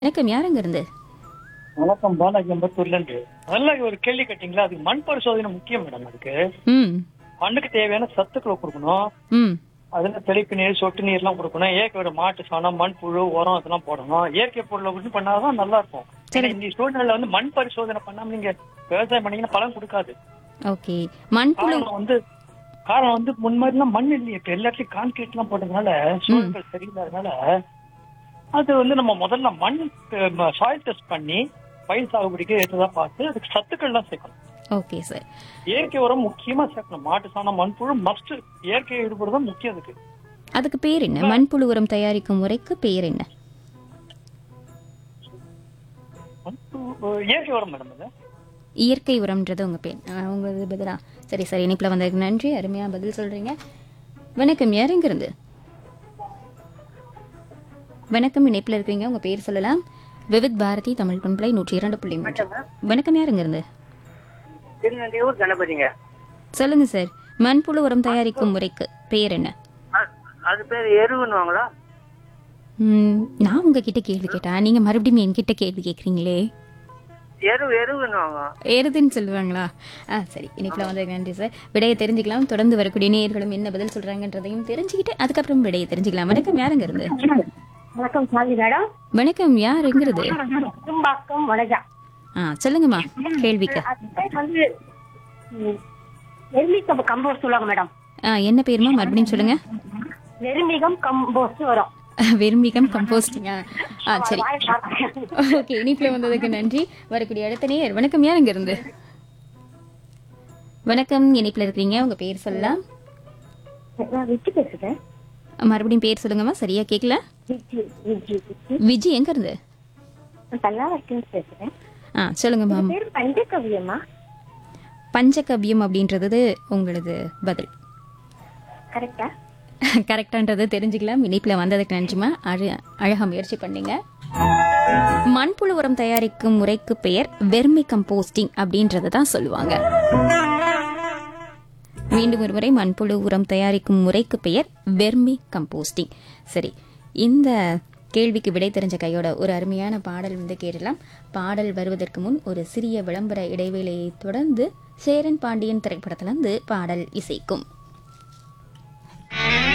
வணக்கம் யாருங்க இருந்து வணக்கம் பாலாஜி அம்பத்தூர்ல இருந்து நல்ல ஒரு கேள்வி கேட்டீங்களா அதுக்கு மண் பரிசோதனை முக்கியம் மேடம் அதுக்கு ம் மண்ணுக்கு தேவையான சத்துக்களை கொடுக்கணும் ம் அதுல தெளிப்பு நீர் சொட்டு நீர் எல்லாம் கொடுக்கணும் இயற்கை ஒரு மாட்டு சாணம் மண் புழு உரம் அதெல்லாம் போடணும் இயற்கை பொருளை வந்து பண்ணாதான் நல்லா இருக்கும் சரி. ஏன்னா இந்த சூழ்நிலை வந்து மண் பரிசோதனை பண்ணாம நீங்க விவசாயம் பண்ணீங்கன்னா பலன் கொடுக்காது ஓகே மண்புழு காரணம் வந்து காரணம் வந்து முன்மாதிரிலாம் மண் இல்லையே இப்ப எல்லாத்துலயும் கான்கிரீட் எல்லாம் போட்டதுனால சூழல்கள் சரியில்லாதனால அது வந்து நம்ம முதல்ல மண் சாயில் டெஸ்ட் பண்ணி பயிர் சாகுபடிக்கு ஏற்றதா பார்த்து அதுக்கு சத்துக்கள்லாம் சேர்க்கணும் ஓகே சார் இயற்கை உரம் முக்கியமா சேர்க்கணும் மாட்டு சாணம் மண்புழு மஸ்ட் இயற்கை ஈடுபடுறது தான் முக்கியம் அதுக்கு அதுக்கு பேர் என்ன மண்புழு உரம் தயாரிக்கும் முறைக்கு பேர் என்ன மண்புழு இயற்கை உரம் மேடம் அது இயற்கை உரம்ன்றது உங்க பேர் ஆ, உங்களது பதிலா சரி சரி இனிப்புல வந்ததுக்கு நன்றி அருமையா பதில் சொல்றீங்க வணக்கம் யாருங்க இருந்து வணக்கம் இணைப்புல இருக்கீங்க உங்க பேர் சொல்லலாம் விவித் பாரதி தமிழ் பண்பலை நூற்றி இரண்டு புள்ளி மூன்று வணக்கம் யாருங்க இருந்து திருநெல்வேலூர் கணபதிங்க சொல்லுங்க சார் மண்புழு உரம் தயாரிக்கும் முறைக்கு பேர் என்ன அ- அது பேர் எருவுன்னுவாங்களா ம், நான் உங்ககிட்ட கேள்வி கேட்டேன் நீங்க மறுபடியும் என்கிட்ட கேள்வி கேக்குறீங்களே எரு எருவுன்னுவாங்க எருதுன்னு சொல்லுவாங்களா ஆ சரி இனிப்புல வந்து நன்றி சார் விடையை தெரிஞ்சுக்கலாம் தொடர்ந்து வரக்கூடிய நேயர்களும் என்ன பதில் சொல்றாங்கன்றதையும் தெரிஞ்சுக்கிட்டு அதுக்கப்புறம் விடையை தெரிஞ்சுக்கலாம் வணக்கம் யாருங்க இருந்து வணக்கம் சாந்தி மேடம் வணக்கம் யாருங்கிறது தும்பாக்கம் வனஜா ஆ சொல்லுங்கம்மா கேள்விக்கு அது பேர் வந்து ம், எருமிகம் கம்போஸ்ட் சொல்லுவாங்க மேடம் ஆ என்ன பேருமா மறுபடியும் சொல்லுங்க எருமிகம் கம்போஸ்ட் வரும் வெறுமிகம் கம்போஸ்டிங்கா ஆ சரி வாயை பாருங்க. ஓகே இனிப்புல வந்ததுக்கு நன்றி வரக்கூடிய அடுத்த நேயர் வணக்கம் யாருங்க இருந்து வணக்கம் இனிப்புல இருக்கீங்க உங்க பேர் சொல்லலாம் நான் விஜி பேசுறேன் மறுபடியும் பேர் சொல்லுங்கம்மா சரியா கேட்கல விஜி விஜி விஜி விஜி எங்க இருந்து நான் பல்லாவரத்துல பேசுறேன் ஆ சொல்லுங்க மேம் பேர் பஞ்சகவியமா பஞ்சகவ்யம் அப்படின்றது உங்களது பதில் கரெக்டா கரெக்டான்றது தெரிஞ்சுக்கலாம் இணைப்புல வந்ததுக்கு நன்றிமா அழ அழகா முயற்சி பண்ணீங்க மண்புழு உரம் தயாரிக்கும் முறைக்கு பெயர் வெர்மி கம்போஸ்டிங் அப்படின்றத தான் சொல்லுவாங்க மீண்டும் ஒரு முறை மண்புழு உரம் தயாரிக்கும் முறைக்கு பெயர் வெர்மி கம்போஸ்டிங் சரி இந்த கேள்விக்கு விடை தெரிஞ்ச கையோட ஒரு அருமையான பாடல் வந்து கேட்டலாம் பாடல் வருவதற்கு முன் ஒரு சிறிய விளம்பர இடைவேளையை தொடர்ந்து சேரன் பாண்டியன் திரைப்படத்திலிருந்து பாடல் இசைக்கும்